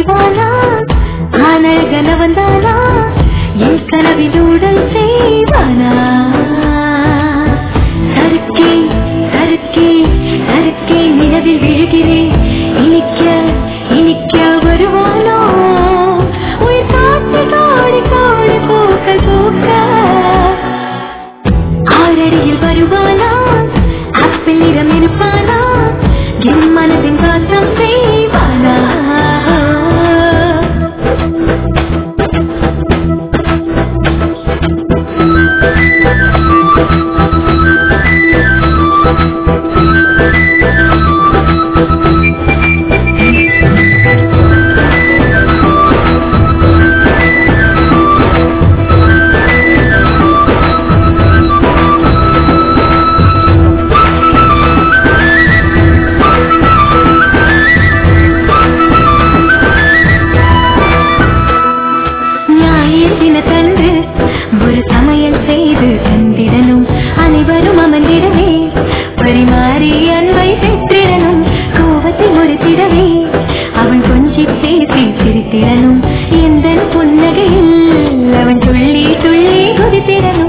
செய்வானா ஆனால் கனவந்தானா என் கனவில் ஊடல் செய்வானா சறுக்கே சறுக்கே சறுக்கே நிலவில் விழுகிறேன் இனிக்க இனிக்க வருவானோ உயிர் காத்து காடு காடு பூக்கள் பூக்க ஆறடியில் வருவானா ஆப்பிள் நிறம் இருப்பானா என் மனதின் வாசம் செய்வானா ஞாயிறு தினத்தன்று ஒரு சமையல் செய்து தந்திடனும் அனைவரும் அமர்ந்திடவே பரிமாறி அன்பை பெற்றிடனும் கோபத்தை முறித்திடவே அவன் கொஞ்சி பேசி சிரித்திடனும் எந்த புன்னகையில் அவன் துள்ளி துள்ளி குதித்திடனும்